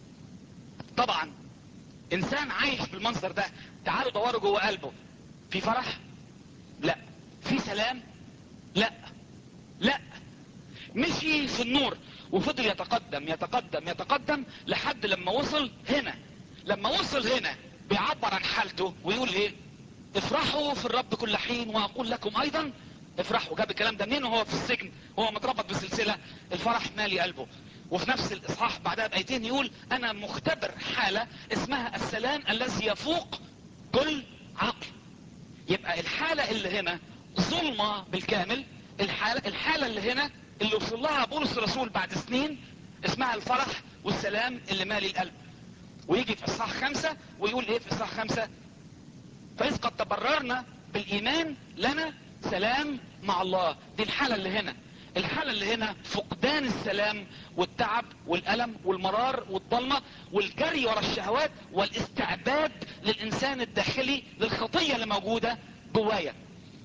Speaker 1: طبعا انسان عايش بالمنظر ده تعالوا دوروا جوه قلبه في فرح لا في سلام لا لا مشي في النور وفضل يتقدم يتقدم يتقدم لحد لما وصل هنا لما وصل هنا بيعبر عن حالته ويقول ايه افرحوا في الرب كل حين واقول لكم ايضا افرحوا جاب الكلام ده منين وهو في السجن وهو متربط بسلسلة الفرح مالي قلبه وفي نفس الاصحاح بعدها بايتين يقول انا مختبر حالة اسمها السلام الذي يفوق كل عقل يبقى الحالة اللي هنا ظلمة بالكامل الحالة, الحالة اللي هنا اللي وصل لها بولس الرسول بعد سنين اسمها الفرح والسلام اللي مالي القلب ويجي في اصحاح خمسة ويقول ايه في اصحاح خمسة فاذ قد تبررنا بالايمان لنا سلام مع الله دي الحالة اللي هنا الحالة اللي هنا فقدان السلام والتعب والألم والمرار والضلمة والجري ورا الشهوات والاستعباد للإنسان الداخلي للخطية اللي موجودة جوايا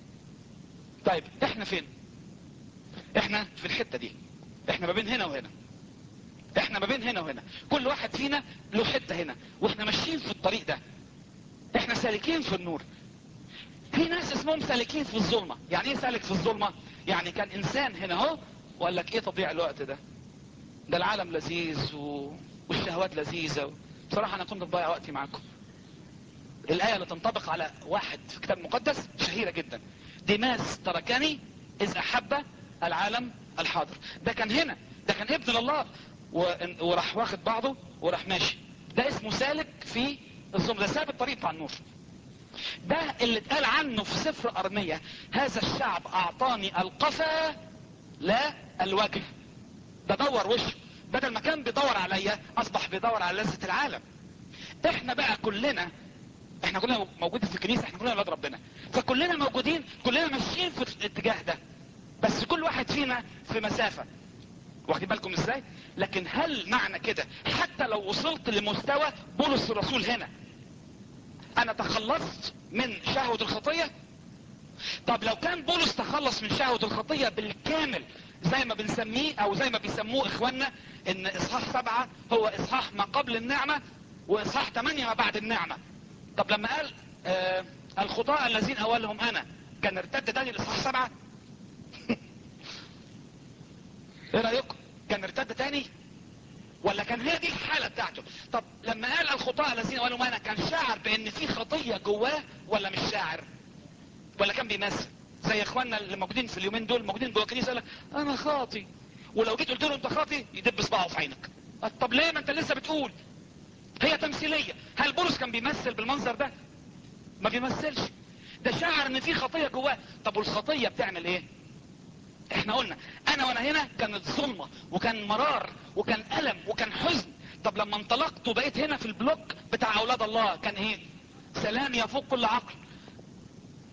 Speaker 1: طيب احنا فين احنا في الحتة دي احنا ما بين هنا وهنا احنا ما بين هنا وهنا كل واحد فينا له حتة هنا واحنا ماشيين في الطريق ده احنا سالكين في النور في ناس اسمهم سالكين في الظلمة يعني ايه سالك في الظلمة يعني كان انسان هنا اهو وقال لك ايه تضيع الوقت ده ده العالم لذيذ و... والشهوات لذيذة بصراحة انا كنت بضيع وقتي معاكم الاية اللي تنطبق على واحد في كتاب مقدس شهيرة جدا ديماس تركني اذ احب العالم الحاضر ده كان هنا ده كان ابن الله و... وراح واخد بعضه وراح ماشي ده اسمه سالك في الظلم ده ساب الطريق بتاع النور ده اللي اتقال عنه في سفر ارمية هذا الشعب اعطاني القفا لا الوجه بدور وشه بدل ما كان بيدور عليا اصبح بيدور على لذة العالم احنا بقى كلنا احنا كلنا موجودين في الكنيسة احنا كلنا اولاد ربنا فكلنا موجودين كلنا ماشيين في الاتجاه ده بس كل واحد فينا في مسافة واخدين بالكم ازاي لكن هل معنى كده حتى لو وصلت لمستوى بولس الرسول هنا انا تخلصت من شهوة الخطية طب لو كان بولس تخلص من شهوة الخطية بالكامل زي ما بنسميه او زي ما بيسموه اخواننا ان اصحاح سبعة هو اصحاح ما قبل النعمة واصحاح تمانية ما بعد النعمة طب لما قال آه الخطاء الذين اولهم انا كان ارتد تاني لاصحاح سبعة ايه رايكم كان ارتد تاني ولا كان هي دي الحالة بتاعته طب لما قال الخطاء الذين قالوا ما انا كان شاعر بان في خطية جواه ولا مش شاعر ولا كان بيمثل زي اخواننا اللي موجودين في اليومين دول موجودين جوه الكنيسه لك انا خاطي ولو جيت قلت له انت خاطي يدب صباعه في عينك طب ليه ما انت لسه بتقول هي تمثيليه هل بولس كان بيمثل بالمنظر ده ما بيمثلش ده شاعر ان في خطيه جواه طب والخطيه بتعمل ايه احنا قلنا انا وانا هنا كانت ظلمه وكان مرار وكان الم وكان حزن طب لما انطلقت وبقيت هنا في البلوك بتاع اولاد الله كان ايه سلام يفوق كل عقل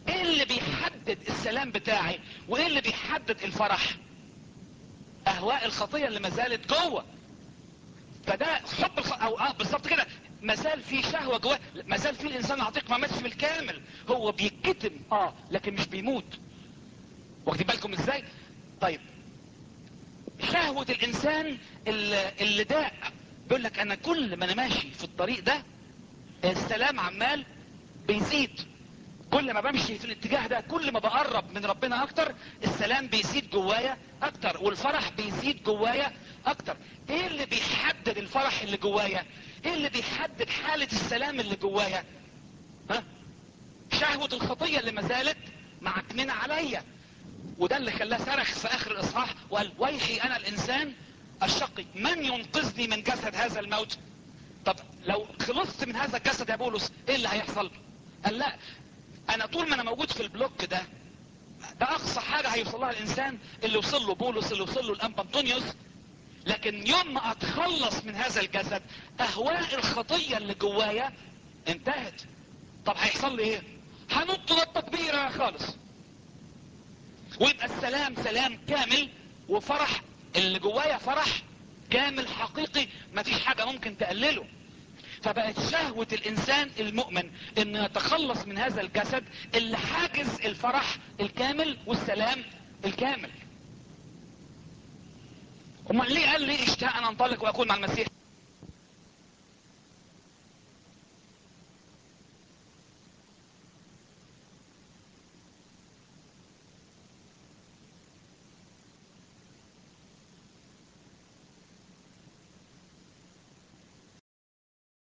Speaker 1: ايه اللي بيحدد السلام بتاعي وايه اللي بيحدد الفرح اهواء الخطية اللي ما زالت جوه فده حب الخ... او اه بالظبط كده ما زال في شهوة جواه ما زال في الانسان العتيق ما ماتش بالكامل هو بيتكتم اه لكن مش بيموت واخدين بالكم ازاي طيب شهوة الانسان اللي, اللي داء بيقول لك انا كل ما انا ماشي في الطريق ده السلام عمال بيزيد كل ما بمشي في الاتجاه ده كل ما بقرب من ربنا اكتر السلام بيزيد جوايا اكتر والفرح بيزيد جوايا اكتر ايه اللي بيحدد الفرح اللي جوايا ايه اللي بيحدد حالة السلام اللي جوايا ها شهوة الخطية اللي ما زالت معكننة عليا وده اللي خلاه صرخ في اخر الاصحاح وقال ويحي انا الانسان الشقي من ينقذني من جسد هذا الموت طب لو خلصت من هذا الجسد يا بولس ايه اللي هيحصل قال لا انا طول ما انا موجود في البلوك ده ده اقصى حاجة هيوصل لها الانسان اللي وصل له بولس اللي وصل له الانبا انطونيوس لكن يوم ما اتخلص من هذا الجسد اهواء الخطية اللي جوايا انتهت طب هيحصل لي ايه هنط نطة كبيرة خالص ويبقى السلام سلام كامل وفرح اللي جوايا فرح كامل حقيقي مفيش حاجة ممكن تقلله فبقت شهوة الانسان المؤمن انه يتخلص من هذا الجسد اللي حاجز الفرح الكامل والسلام الكامل امال ليه قال لي اشتاق ان انطلق واكون مع المسيح